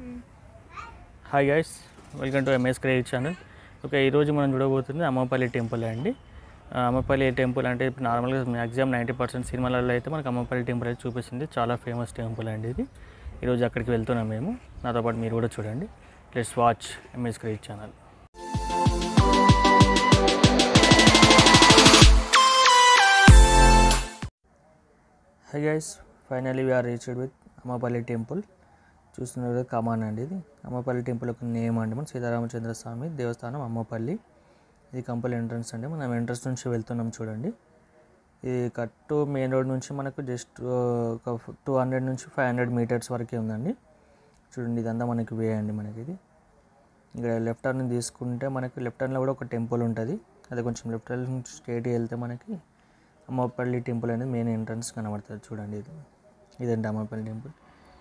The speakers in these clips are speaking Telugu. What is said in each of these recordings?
hi guys welcome to MS credit channel okay ఈరోజు మనం చూడబోతుంది అమ్మపల్లి టెంపుల్ అండి ఆ, అమ్మపల్లి టెంపుల్ అంటే ఇప్పుడు నార్మల్గా మ్యాక్సిమం నైంటీ పర్సెంట్ సినిమాలలో అయితే మనకు అమ్మపల్లి టెంపుల్ అయితే చూపిస్తుంది చాలా ఫేమస్ టెంపుల్ అండి ఇది ఈరోజు అక్కడికి వెళ్తున్నాం మేము నాతో పాటు మీరు కూడా చూడండి let's watch MS credit channel hi guys finally we are reached with Ammapalli temple చూస్తున్నారు కమాన్ అండి ఇది అమ్మపల్లి టెంపుల్ ఒక నేమ్ అండి మన సీతారామచంద్ర స్వామి దేవస్థానం అమ్మపల్లి ఇది కంపల్ ఎంట్రన్స్ అండి మనం ఎంట్రన్స్ నుంచి వెళ్తున్నాం చూడండి ఇది కట్టు మెయిన్ రోడ్ నుంచి మనకు జస్ట్ ఒక టూ హండ్రెడ్ నుంచి ఫైవ్ హండ్రెడ్ మీటర్స్ వరకే ఉందండి చూడండి ఇదంతా మనకి వే అండి మనకి ఇది ఇక్కడ లెఫ్ట్ టర్న్ తీసుకుంటే మనకి లెఫ్ట్ టర్న్లో కూడా ఒక టెంపుల్ ఉంటుంది అది కొంచెం లెఫ్ట్ టర్న్ నుంచి స్ట్రేట్ వెళ్తే మనకి అమ్మపల్లి టెంపుల్ అనేది మెయిన్ ఎంట్రన్స్ కనబడుతుంది చూడండి ఇది ఇదండి అమ్మపల్లి టెంపుల్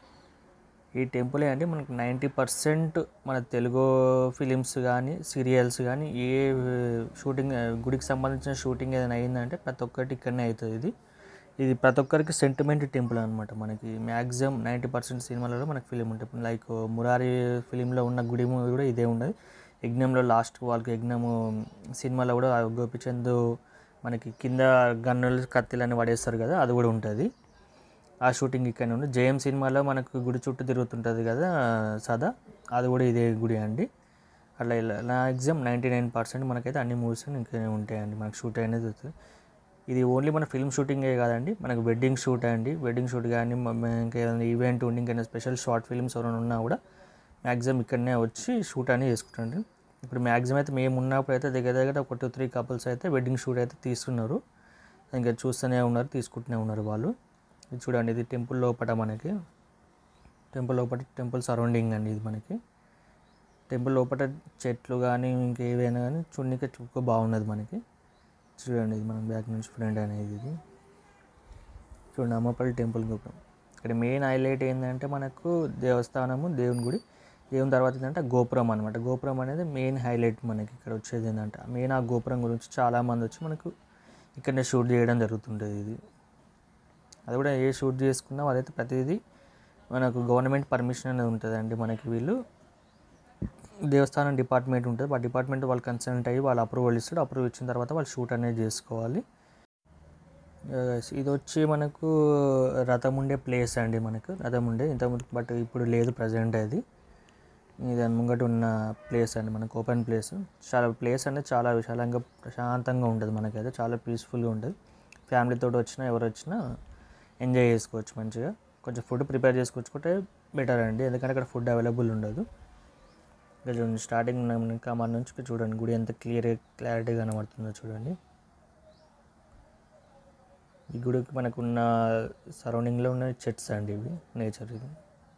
ఈ టెంపులే అండి మనకు నైంటీ పర్సెంట్ మన తెలుగు ఫిలిమ్స్ కానీ సీరియల్స్ కానీ ఏ షూటింగ్ గుడికి సంబంధించిన షూటింగ్ ఏదైనా అయిందంటే ప్రతి ఒక్కటి ఇక్కడనే అవుతుంది ఇది ఇది ప్రతి ఒక్కరికి సెంటిమెంట్ టెంపుల్ అనమాట మనకి మ్యాక్సిమం నైంటీ పర్సెంట్ సినిమాలలో మనకి ఫిలిం ఉంటుంది లైక్ మురారి ఫిలింలో ఉన్న గుడి మూవీ కూడా ఇదే ఉండదు యజ్ఞంలో లాస్ట్ వాళ్ళకి యజ్ఞము సినిమాలో కూడా ఆ గోపిచంద్ మనకి కింద గన్నులు కత్తిలని పడేస్తారు కదా అది కూడా ఉంటుంది ఆ షూటింగ్ ఇక్కడనే ఉంది జేఎం సినిమాలో మనకు గుడి చుట్టూ తిరుగుతుంటుంది కదా సదా అది కూడా ఇదే గుడి అండి అట్లా ఇలా మ్యాక్సిమం నైంటీ నైన్ పర్సెంట్ మనకైతే అన్ని మూవీస్ ఇంకనే ఉంటాయండి మనకు షూట్ అనేది అవుతుంది ఇది ఓన్లీ మన ఫిల్మ్ షూటింగే కాదండి మనకు వెడ్డింగ్ షూట్ అండి వెడ్డింగ్ షూట్ కానీ ఇంకేదైనా ఈవెంట్ ఉండి ఇంకేదైనా స్పెషల్ షార్ట్ ఫిల్మ్స్ ఎవరైనా ఉన్నా కూడా మ్యాక్సిమం ఇక్కడనే వచ్చి షూట్ అనేది చేసుకుంటాండి ఇప్పుడు మ్యాక్సిమం అయితే మేము ఉన్నప్పుడు అయితే దగ్గర దగ్గర ఒక టూ త్రీ కపుల్స్ అయితే వెడ్డింగ్ షూట్ అయితే తీస్తున్నారు ఇంకా చూస్తూనే ఉన్నారు తీసుకుంటూనే ఉన్నారు వాళ్ళు ఇది చూడండి ఇది టెంపుల్ లోపల మనకి టెంపుల్ లోపల టెంపుల్ సరౌండింగ్ అండి ఇది మనకి టెంపుల్ లోపల చెట్లు కానీ ఇంకేవైనా కానీ చున్నీకి చుక్క బాగున్నది మనకి చూడండి ఇది మనం బ్యాక్ నుంచి ఫ్రంట్ అనేది ఇది చూడండి అమ్మపల్లి టెంపుల్ గోపురం ఇక్కడ మెయిన్ హైలైట్ ఏంటంటే మనకు దేవస్థానము దేవుని గుడి దేవుని తర్వాత ఏంటంటే గోపురం అనమాట గోపురం అనేది మెయిన్ హైలైట్ మనకి ఇక్కడ వచ్చేది ఏంటంటే మెయిన్ ఆ గోపురం గురించి చాలామంది వచ్చి మనకు ఇక్కడనే షూట్ చేయడం జరుగుతుంటుంది ఇది అది కూడా ఏ షూట్ చేసుకున్నా అదైతే ప్రతిదీ మనకు గవర్నమెంట్ పర్మిషన్ అనేది ఉంటుందండి మనకి వీళ్ళు దేవస్థానం డిపార్ట్మెంట్ ఉంటుంది ఆ డిపార్ట్మెంట్ వాళ్ళు కన్సల్ట్ అయ్యి వాళ్ళు అప్రూవల్ ఇస్తాడు అప్రూవ్ ఇచ్చిన తర్వాత వాళ్ళు షూట్ అనేది చేసుకోవాలి Yes, ఇది వచ్చి మనకు రథం ఉండే ప్లేస్ అండి మనకు రథం ఉండే ఇంత బట్ ఇప్పుడు లేదు ప్రజెంట్ అది ఇది ముంగట ఉన్న ప్లేస్ అండి మనకు ఓపెన్ ప్లేస్ చాలా ప్లేస్ అనేది చాలా విశాలంగా ప్రశాంతంగా ఉంటుంది మనకైతే చాలా పీస్ఫుల్గా ఉంటుంది ఫ్యామిలీతో వచ్చినా ఎవరు వచ్చినా ఎంజాయ్ చేసుకోవచ్చు మంచిగా కొంచెం ఫుడ్ ప్రిపేర్ చేసుకొచ్చుకుంటే బెటర్ అండి ఎందుకంటే అక్కడ ఫుడ్ అవైలబుల్ ఉండదు ఇంకా చూడండి స్టార్టింగ్ కమాన్ నుంచి ఇక్కడ చూడండి గుడి ఎంత క్లియర్ క్లారిటీ కనబడుతుందో చూడండి ఈ గుడికి మనకున్న సరౌండింగ్లో ఉన్న చెట్స్ అండి ఇవి నేచర్ ఇది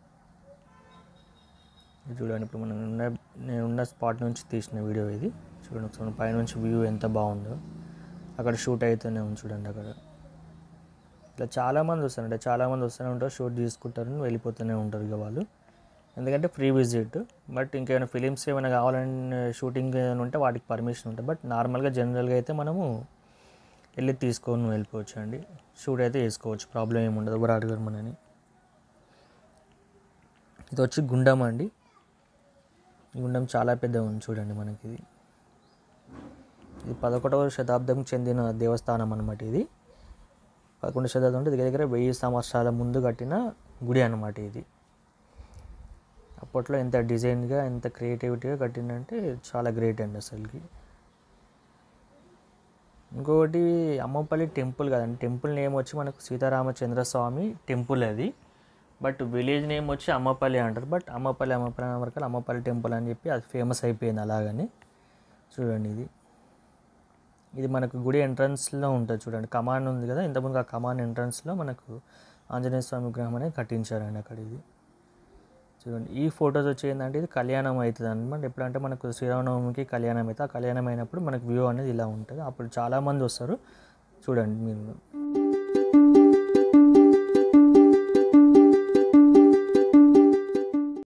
ఇది చూడండి ఇప్పుడు మనం ఉన్న నేను ఉన్న స్పాట్ నుంచి తీసిన వీడియో ఇది చూడండి ఒకసారి పైనుంచి వ్యూ ఎంత బాగుందో అక్కడ షూట్ అవుతూనే ఉంది చూడండి అక్కడ ఇట్లా చాలామంది వస్తారంటే చాలామంది వస్తూనే ఉంటారు షూట్ తీసుకుంటారు వెళ్ళిపోతూనే ఉంటారు ఇక వాళ్ళు ఎందుకంటే ఫ్రీ విజిట్ బట్ ఇంకేమైనా ఫిలిమ్స్ ఏమైనా కావాలని షూటింగ్ ఏమైనా ఉంటే వాటికి పర్మిషన్ ఉంటుంది బట్ నార్మల్గా జనరల్గా అయితే మనము వెళ్ళి తీసుకొని వెళ్ళిపోవచ్చు అండి షూట్ అయితే చేసుకోవచ్చు ప్రాబ్లం ఏమి ఉండదు ఎవరు అడగరు మనని ఇది వచ్చి గుండం అండి ఈ గుండం చాలా పెద్ద ఉంది చూడండి మనకి ఇది ఇది పదకొండవ శతాబ్దంకి చెందిన దేవస్థానం అనమాట ఇది పదకొండు శతాబ్దం అంటే దగ్గర దగ్గర వెయ్యి సంవత్సరాల ముందు కట్టిన గుడి అనమాట ఇది అప్పట్లో ఎంత డిజైన్గా ఎంత క్రియేటివిటీగా కట్టిందంటే చాలా గ్రేట్ అండి అసలుకి ఇంకొకటి అమ్మపల్లి టెంపుల్ కదండి టెంపుల్ నేమ్ వచ్చి మనకు సీతారామచంద్ర స్వామి టెంపుల్ అది బట్ విలేజ్ నేమ్ వచ్చి అమ్మపల్లి అంటారు బట్ అమ్మపల్లి అమ్మపల్లి వరకు అమ్మపల్లి టెంపుల్ అని చెప్పి అది ఫేమస్ అయిపోయింది అలాగని చూడండి ఇది ఇది మనకు గుడి ఎంట్రన్స్లో ఉంటుంది చూడండి కమాన్ ఉంది కదా ఇంతకుముందు ఆ కమాన్ ఎంట్రన్స్లో మనకు ఆంజనేయ స్వామి విగ్రహం అనేది కట్టించారండి అక్కడ ఇది చూడండి ఈ ఫొటోస్ వచ్చి ఏంటంటే ఇది కళ్యాణం అవుతుంది అనమాట ఎప్పుడంటే మనకు శ్రీరామనవమికి కళ్యాణం అయితే ఆ కళ్యాణం అయినప్పుడు మనకు వ్యూ అనేది ఇలా ఉంటుంది అప్పుడు చాలామంది వస్తారు చూడండి మీరు